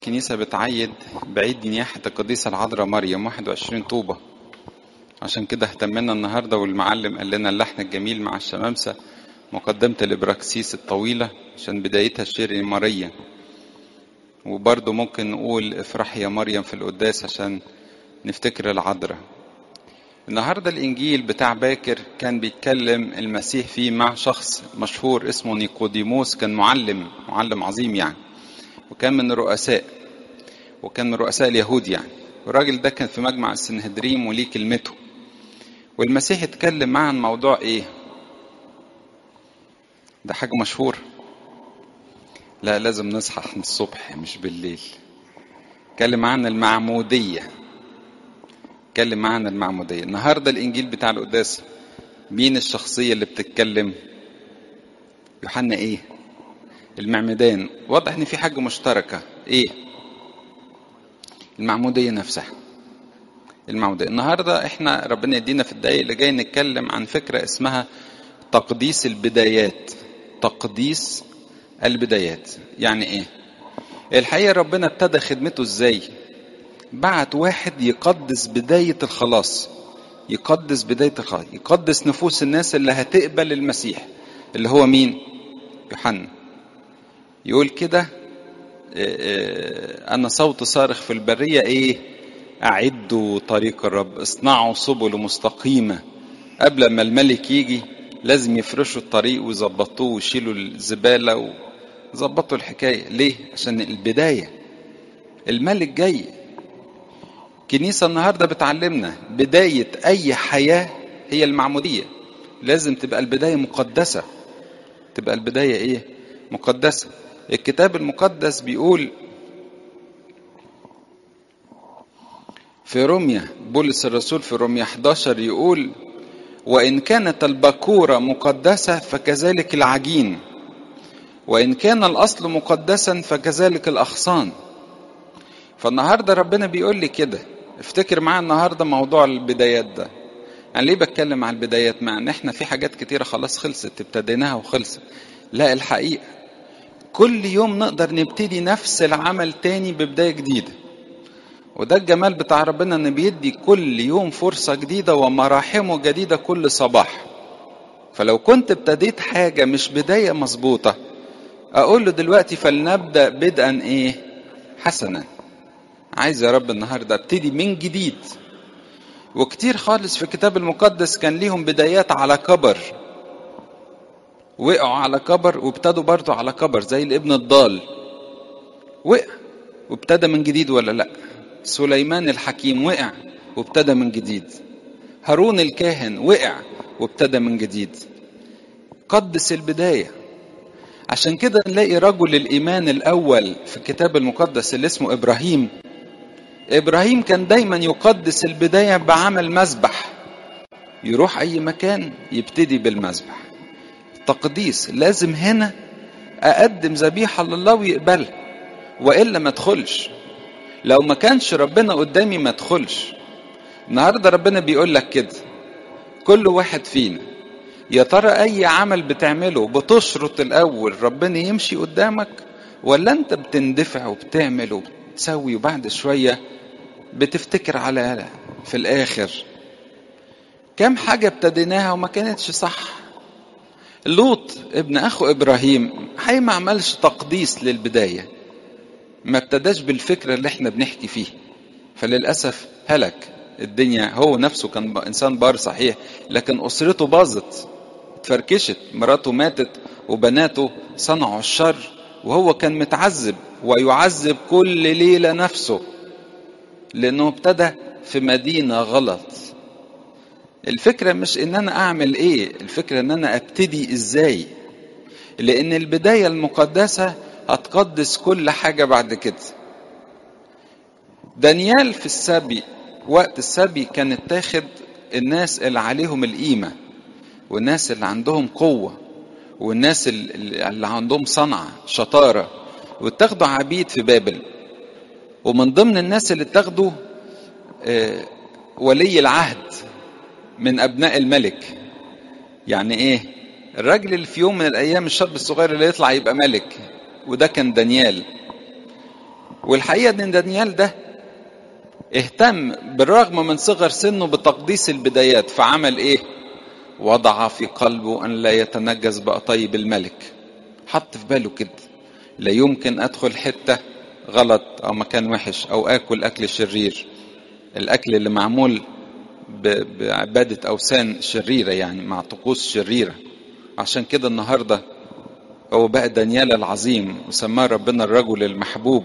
الكنيسة بتعيد بعيد نياحة القديسة العذراء مريم 21 طوبة عشان كده اهتمنا النهاردة والمعلم قال لنا اللحن الجميل مع الشمامسة مقدمة الإبراكسيس الطويلة عشان بدايتها الشير ماريا وبرضه ممكن نقول افرح يا مريم في القداس عشان نفتكر العذراء النهاردة الإنجيل بتاع باكر كان بيتكلم المسيح فيه مع شخص مشهور اسمه نيقوديموس كان معلم معلم عظيم يعني وكان من الرؤساء وكان من رؤساء اليهود يعني والراجل ده كان في مجمع السنهدريم وليه كلمته والمسيح اتكلم معاه عن موضوع ايه ده حاجة مشهورة لا لازم نصحى احنا الصبح مش بالليل اتكلم عن المعمودية اتكلم عن المعمودية النهاردة الإنجيل بتاع القداس مين الشخصية اللي بتتكلم يوحنا ايه المعمدان واضح ان في حاجة مشتركة ايه المعمودية نفسها المعمودية النهاردة احنا ربنا يدينا في الدقايق اللي جاي نتكلم عن فكرة اسمها تقديس البدايات تقديس البدايات يعني ايه الحقيقة ربنا ابتدى خدمته ازاي بعت واحد يقدس بداية الخلاص يقدس بداية الخلاص يقدس نفوس الناس اللي هتقبل المسيح اللي هو مين يوحنا يقول كده أنا صوت صارخ في البرية إيه أعدوا طريق الرب اصنعوا سبل مستقيمة قبل ما الملك يجي لازم يفرشوا الطريق ويظبطوه ويشيلوا الزبالة ويظبطوا الحكاية ليه؟ عشان البداية الملك جاي كنيسة النهاردة بتعلمنا بداية أي حياة هي المعمودية لازم تبقى البداية مقدسة تبقى البداية إيه؟ مقدسة الكتاب المقدس بيقول في روميا بولس الرسول في روميا 11 يقول وإن كانت البكورة مقدسة فكذلك العجين وإن كان الأصل مقدسا فكذلك الأغصان فالنهاردة ربنا بيقول لي كده افتكر معايا النهاردة موضوع البدايات ده يعني ليه بتكلم عن البدايات مع ان احنا في حاجات كتيرة خلاص خلصت ابتديناها وخلصت لا الحقيقة كل يوم نقدر نبتدي نفس العمل تاني ببداية جديدة وده الجمال بتاع ربنا ان بيدي كل يوم فرصة جديدة ومراحمه جديدة كل صباح فلو كنت ابتديت حاجة مش بداية مظبوطة اقول له دلوقتي فلنبدأ بدءا ايه حسنا عايز يا رب النهاردة ابتدي من جديد وكتير خالص في الكتاب المقدس كان ليهم بدايات على كبر وقعوا على كبر وابتدوا برضه على كبر زي الابن الضال وقع وابتدى من جديد ولا لا سليمان الحكيم وقع وابتدى من جديد هارون الكاهن وقع وابتدى من جديد قدس البداية عشان كده نلاقي رجل الإيمان الأول في الكتاب المقدس اللي اسمه إبراهيم إبراهيم كان دايما يقدس البداية بعمل مذبح يروح أي مكان يبتدي بالمذبح تقديس لازم هنا أقدم ذبيحة لله ويقبلها وإلا ما ادخلش لو ما كانش ربنا قدامي ما ادخلش النهارده ربنا بيقول لك كده كل واحد فينا يا ترى أي عمل بتعمله بتشرط الأول ربنا يمشي قدامك ولا أنت بتندفع وبتعمل وبتسوي وبعد شوية بتفتكر على في الآخر كم حاجة ابتديناها وما كانتش صح لوط ابن اخو ابراهيم حي ما عملش تقديس للبدايه ما ابتداش بالفكره اللي احنا بنحكي فيه فللاسف هلك الدنيا هو نفسه كان انسان بار صحيح لكن اسرته باظت اتفركشت مراته ماتت وبناته صنعوا الشر وهو كان متعذب ويعذب كل ليله نفسه لانه ابتدى في مدينه غلط الفكرة مش ان انا اعمل ايه الفكرة ان انا ابتدي ازاي لان البداية المقدسة هتقدس كل حاجة بعد كده دانيال في السبي وقت السبي كانت تاخد الناس اللي عليهم القيمة والناس اللي عندهم قوة والناس اللي عندهم صنعة شطارة وتاخدوا عبيد في بابل ومن ضمن الناس اللي تاخدوا ولي العهد من ابناء الملك يعني ايه الراجل اللي في يوم من الايام الشاب الصغير اللي يطلع يبقى ملك وده كان دانيال والحقيقة ان دانيال ده اهتم بالرغم من صغر سنه بتقديس البدايات فعمل ايه وضع في قلبه ان لا يتنجس بقطيب الملك حط في باله كده لا يمكن ادخل حتة غلط او مكان وحش او اكل اكل شرير الاكل اللي معمول بعبادة اوثان شريرة يعني مع طقوس شريرة عشان كده النهاردة هو بقى دانيال العظيم وسماه ربنا الرجل المحبوب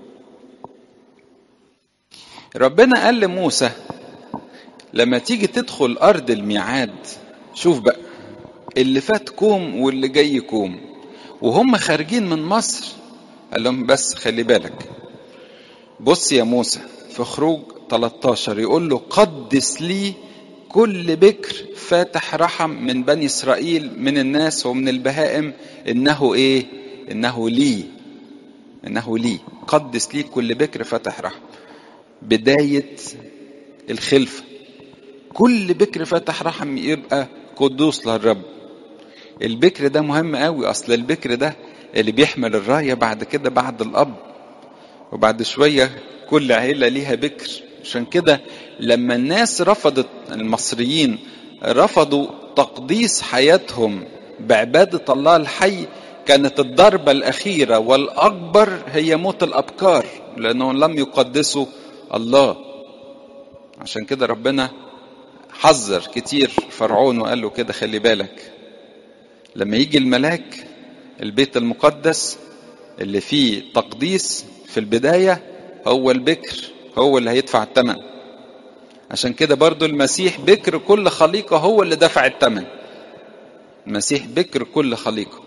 ربنا قال لموسى لما تيجي تدخل ارض الميعاد شوف بقى اللي فات كوم واللي جاي كوم وهم خارجين من مصر قال لهم بس خلي بالك بص يا موسى في خروج 13 يقول له قدس لي كل بكر فاتح رحم من بني اسرائيل من الناس ومن البهائم انه ايه انه لي انه لي قدس لي كل بكر فاتح رحم بداية الخلفة كل بكر فاتح رحم يبقى قدوس للرب البكر ده مهم قوي اصل البكر ده اللي بيحمل الراية بعد كده بعد الاب وبعد شوية كل عيلة ليها بكر عشان كده لما الناس رفضت المصريين رفضوا تقديس حياتهم بعبادة الله الحي كانت الضربة الأخيرة والأكبر هي موت الأبكار لأنهم لم يقدسوا الله عشان كده ربنا حذر كتير فرعون وقال له كده خلي بالك لما يجي الملاك البيت المقدس اللي فيه تقديس في البداية هو البكر هو اللي هيدفع الثمن عشان كده برضو المسيح بكر كل خليقة هو اللي دفع الثمن المسيح بكر كل خليقة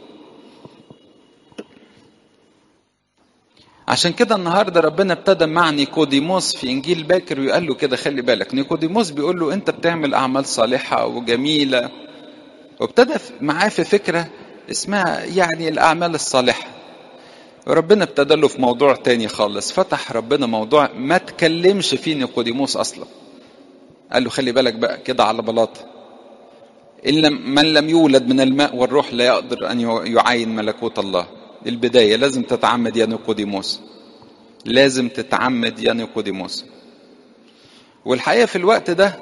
عشان كده النهارده ربنا ابتدى مع نيكوديموس في انجيل باكر وقال له كده خلي بالك نيكوديموس بيقول له انت بتعمل اعمال صالحه وجميله وابتدى معاه في فكره اسمها يعني الاعمال الصالحه وربنا ابتدى له في موضوع تاني خالص فتح ربنا موضوع ما تكلمش فيه نيكوديموس اصلا قال له خلي بالك بقى كده على بلاطه إن لم من لم يولد من الماء والروح لا يقدر أن يعاين ملكوت الله البداية لازم تتعمد يا نيقوديموس لازم تتعمد يا نيقوديموس والحقيقة في الوقت ده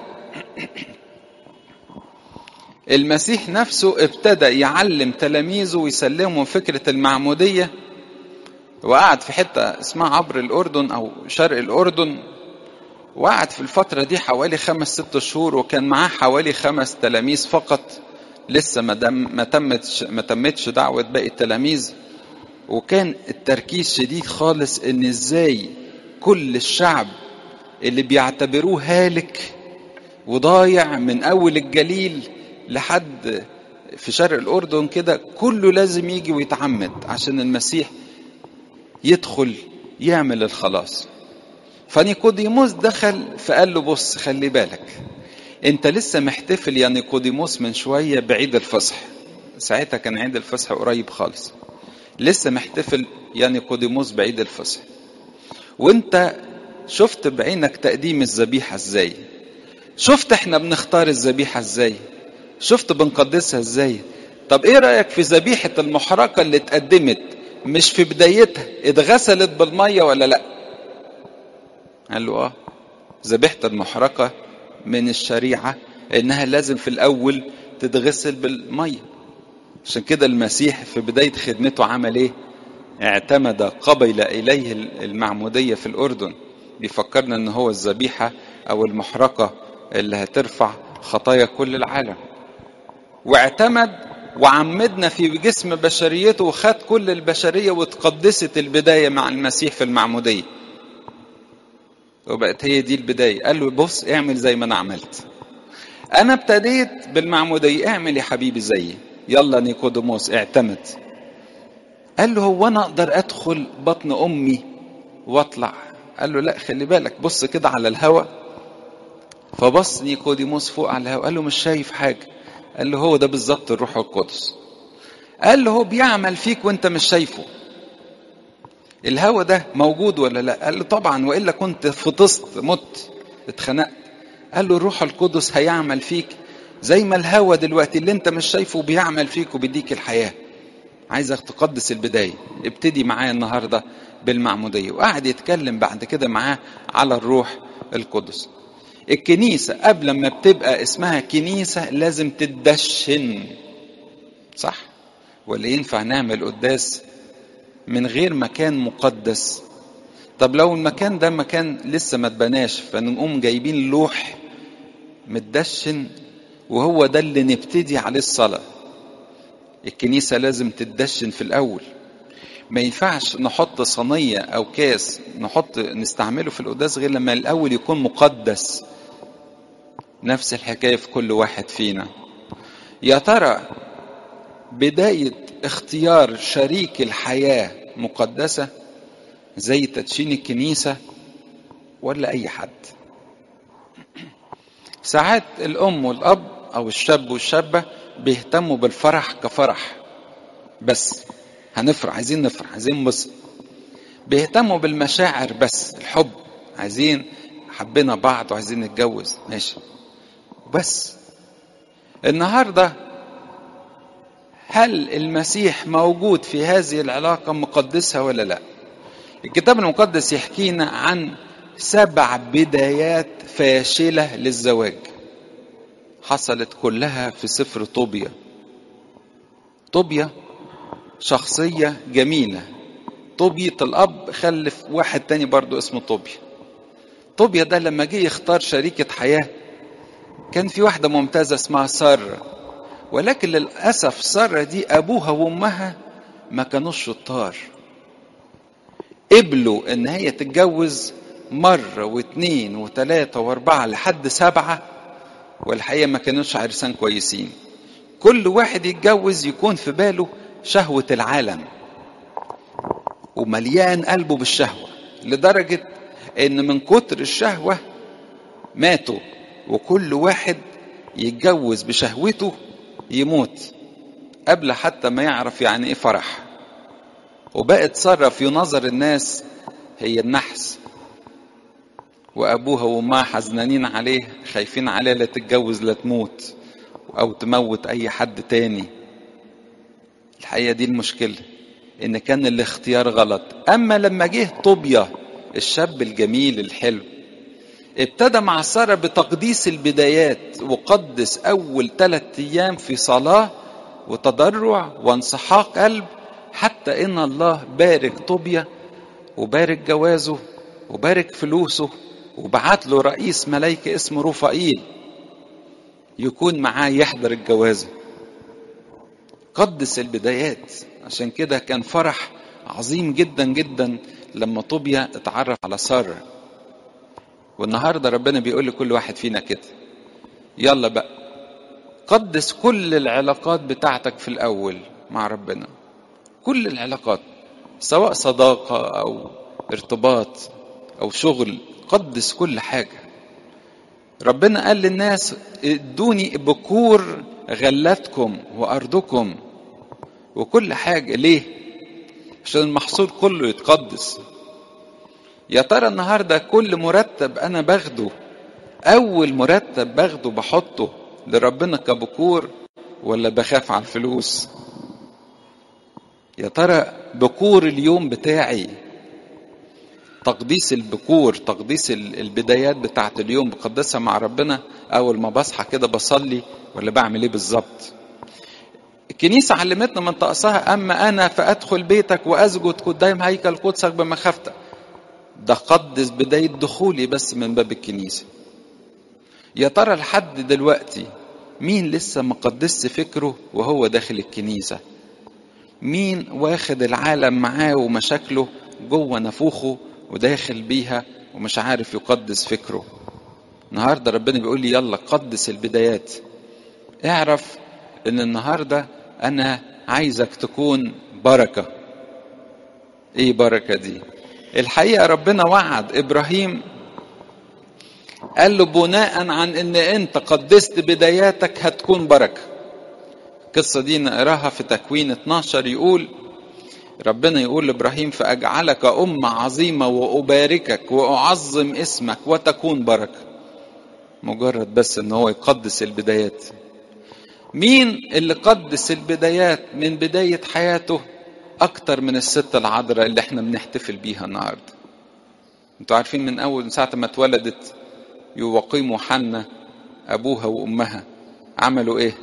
المسيح نفسه ابتدى يعلم تلاميذه ويسلمهم فكرة المعمودية وقعد في حتة اسمها عبر الأردن أو شرق الأردن وقعد في الفترة دي حوالي خمس ست شهور وكان معاه حوالي خمس تلاميذ فقط لسه ما دم ما تمتش ما تمتش دعوة باقي التلاميذ وكان التركيز شديد خالص ان ازاي كل الشعب اللي بيعتبروه هالك وضايع من اول الجليل لحد في شرق الاردن كده كله لازم يجي ويتعمد عشان المسيح يدخل يعمل الخلاص فنيقوديموس دخل فقال له بص خلي بالك انت لسه محتفل يا نيقوديموس من شويه بعيد الفصح ساعتها كان عيد الفصح قريب خالص لسه محتفل يا نيقوديموس بعيد الفصح وانت شفت بعينك تقديم الذبيحه ازاي شفت احنا بنختار الذبيحه ازاي شفت بنقدسها ازاي طب ايه رايك في ذبيحه المحرقه اللي اتقدمت مش في بدايتها اتغسلت بالميه ولا لا قال له اه ذبيحه المحرقه من الشريعه انها لازم في الاول تتغسل بالميه عشان كده المسيح في بدايه خدمته عمل ايه اعتمد قبل اليه المعموديه في الاردن بيفكرنا ان هو الذبيحه او المحرقه اللي هترفع خطايا كل العالم واعتمد وعمدنا في جسم بشريته وخد كل البشريه واتقدست البدايه مع المسيح في المعموديه وبقت هي دي البدايه قال له بص اعمل زي ما انا عملت انا ابتديت بالمعموديه اعمل يا حبيبي زيي يلا نيكوديموس اعتمد قال له هو انا اقدر ادخل بطن امي واطلع قال له لا خلي بالك بص كده على الهوا فبص نيكوديموس فوق على الهوا قال له مش شايف حاجه قال له هو ده بالظبط الروح القدس قال له هو بيعمل فيك وانت مش شايفه الهوا ده موجود ولا لا قال له طبعا والا كنت فطست مت اتخنقت قال له الروح القدس هيعمل فيك زي ما الهوا دلوقتي اللي انت مش شايفه بيعمل فيك وبيديك الحياه عايزك تقدس البداية ابتدي معايا النهاردة بالمعمودية وقعد يتكلم بعد كده معاه على الروح القدس الكنيسة قبل ما بتبقى اسمها كنيسة لازم تدشن صح ولا ينفع نعمل قداس من غير مكان مقدس طب لو المكان ده مكان لسه ما اتبناش فنقوم جايبين لوح متدشن وهو ده اللي نبتدي عليه الصلاة الكنيسة لازم تدشن في الأول ما ينفعش نحط صينية أو كاس نحط نستعمله في القداس غير لما الأول يكون مقدس نفس الحكاية في كل واحد فينا يا ترى بداية اختيار شريك الحياة مقدسة زي تدشين الكنيسة ولا أي حد ساعات الأم والأب أو الشاب والشابة بيهتموا بالفرح كفرح بس هنفرح عايزين نفرح عايزين نبسط بيهتموا بالمشاعر بس الحب عايزين حبينا بعض وعايزين نتجوز ماشي بس النهارده هل المسيح موجود في هذه العلاقة مقدسة ولا لا الكتاب المقدس يحكينا عن سبع بدايات فاشلة للزواج حصلت كلها في سفر طوبيا طوبيا شخصية جميلة طوبية الأب خلف واحد تاني برضو اسمه طوبيا طوبيا ده لما جه يختار شريكة حياة كان في واحدة ممتازة اسمها سارة ولكن للأسف سارة دي أبوها وأمها ما كانوش شطار قبلوا إن هي تتجوز مرة واثنين وثلاثة وأربعة لحد سبعة والحقيقة ما كانوش عرسان كويسين كل واحد يتجوز يكون في باله شهوة العالم ومليان قلبه بالشهوة لدرجة إن من كتر الشهوة ماتوا وكل واحد يتجوز بشهوته يموت قبل حتى ما يعرف يعني ايه فرح وبقت سارة في نظر الناس هي النحس وابوها وامها حزنانين عليه خايفين عليها لا تتجوز لا تموت او تموت اي حد تاني الحقيقه دي المشكله ان كان الاختيار غلط اما لما جه طوبيا الشاب الجميل الحلو ابتدى مع سارة بتقديس البدايات وقدس أول ثلاثة أيام في صلاة وتضرع وانسحاق قلب حتى إن الله بارك طوبيا وبارك جوازه وبارك فلوسه وبعت له رئيس ملايكة اسمه رفائيل يكون معاه يحضر الجوازة قدس البدايات عشان كده كان فرح عظيم جدا جدا لما طوبيا اتعرف على ساره والنهارده ربنا بيقول لكل واحد فينا كده يلا بقى قدس كل العلاقات بتاعتك في الاول مع ربنا كل العلاقات سواء صداقه او ارتباط او شغل قدس كل حاجه ربنا قال للناس ادوني بكور غلتكم وارضكم وكل حاجه ليه عشان المحصول كله يتقدس يا ترى النهارده كل مرتب انا باخده اول مرتب باخده بحطه لربنا كبكور ولا بخاف على الفلوس يا ترى بكور اليوم بتاعي تقديس البكور تقديس البدايات بتاعت اليوم بقدسها مع ربنا اول ما بصحى كده بصلي ولا بعمل ايه بالظبط الكنيسة علمتنا من طقسها أما أنا فأدخل بيتك وأسجد قدام هيكل قدسك بمخافتك ده قدس بداية دخولي بس من باب الكنيسة يا ترى لحد دلوقتي مين لسه مقدس فكره وهو داخل الكنيسة مين واخد العالم معاه ومشاكله جوه نفوخه وداخل بيها ومش عارف يقدس فكره النهارده ربنا بيقول لي يلا قدس البدايات اعرف ان النهارده انا عايزك تكون بركه ايه بركه دي الحقيقه ربنا وعد ابراهيم قال له بناء عن ان انت قدست بداياتك هتكون بركه القصه دي نقراها في تكوين 12 يقول ربنا يقول لابراهيم فاجعلك امه عظيمه واباركك واعظم اسمك وتكون بركه مجرد بس ان هو يقدس البدايات مين اللي قدس البدايات من بداية حياته أكتر من الست العذراء اللي احنا بنحتفل بيها النهاردة انتوا عارفين من أول ساعة ما اتولدت يوقيم وحنا أبوها وأمها عملوا إيه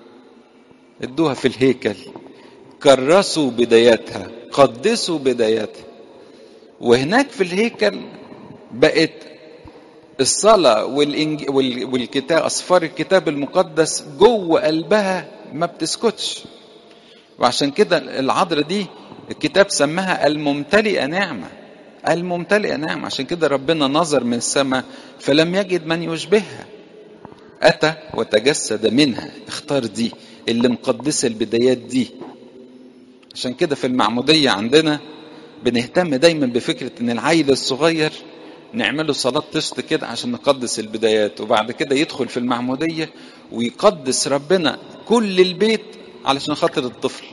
ادوها في الهيكل كرسوا بداياتها قدسوا بداياتها وهناك في الهيكل بقت الصلاة والإنج... وال... والكتاب أصفار الكتاب المقدس جوه قلبها ما بتسكتش وعشان كده العذراء دي الكتاب سماها الممتلئة نعمة الممتلئة نعمة عشان كده ربنا نظر من السماء فلم يجد من يشبهها أتى وتجسد منها اختار دي اللي مقدسة البدايات دي عشان كده في المعمودية عندنا بنهتم دايما بفكرة ان العيل الصغير نعمله صلاة تشت كده عشان نقدس البدايات وبعد كده يدخل في المعمودية ويقدس ربنا كل البيت علشان خاطر الطفل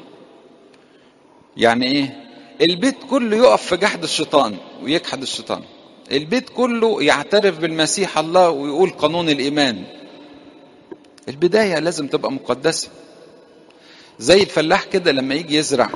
يعني ايه البيت كله يقف في جحد الشيطان ويجحد الشيطان البيت كله يعترف بالمسيح الله ويقول قانون الإيمان البداية لازم تبقى مقدسة زي الفلاح كده لما يجي يزرع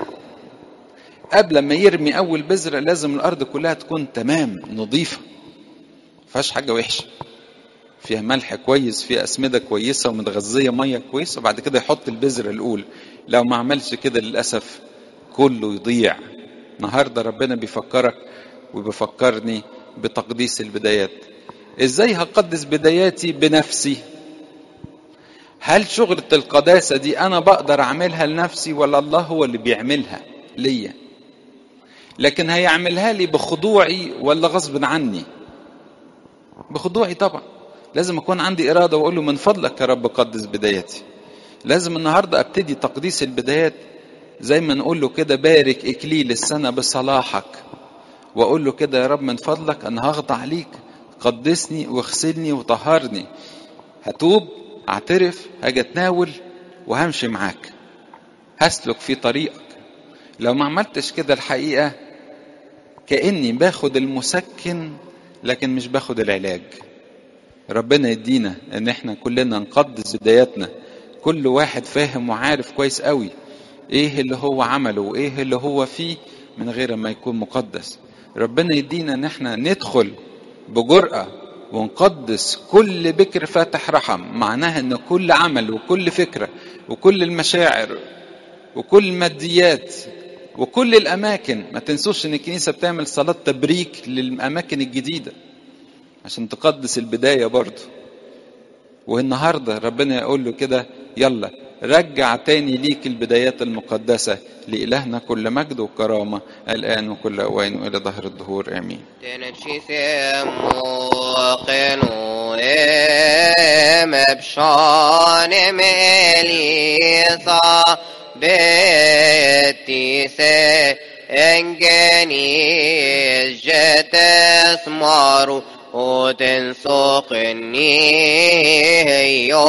قبل ما يرمي أول بذرة لازم الأرض كلها تكون تمام نظيفة فيهاش حاجة وحشة فيها ملح كويس فيها أسمدة كويسة ومتغذية مية كويسة وبعد كده يحط البذرة الأولى لو ما عملش كده للأسف كله يضيع النهاردة ربنا بيفكرك وبيفكرني بتقديس البدايات ازاي هقدس بداياتي بنفسي هل شغلة القداسة دي أنا بقدر أعملها لنفسي ولا الله هو اللي بيعملها ليا لكن هيعملها لي بخضوعي ولا غصب عني بخضوعي طبعا لازم أكون عندي إرادة وأقول له من فضلك يا رب قدس بداياتي لازم النهاردة أبتدي تقديس البدايات زي ما نقول له كده بارك إكليل السنة بصلاحك وأقول له كده يا رب من فضلك أنا هخضع ليك قدسني واغسلني وطهرني هتوب اعترف هاجي اتناول وهمشي معاك هسلك في طريقك لو ما عملتش كده الحقيقة كأني باخد المسكن لكن مش باخد العلاج ربنا يدينا ان احنا كلنا نقدس بداياتنا كل واحد فاهم وعارف كويس قوي ايه اللي هو عمله وايه اللي هو فيه من غير ما يكون مقدس ربنا يدينا ان احنا ندخل بجرأة ونقدس كل بكر فاتح رحم معناها ان كل عمل وكل فكرة وكل المشاعر وكل الماديات وكل الاماكن ما تنسوش ان الكنيسة بتعمل صلاة تبريك للاماكن الجديدة عشان تقدس البداية برضه والنهاردة ربنا يقول له كده يلا رجع تاني ليك البدايات المقدسة لإلهنا كل مجد وكرامة الآن وكل أوان وإلى ظهر الدهور آمين مبشان مليصا بيتي سي انجني جت اسمارو وتنسقني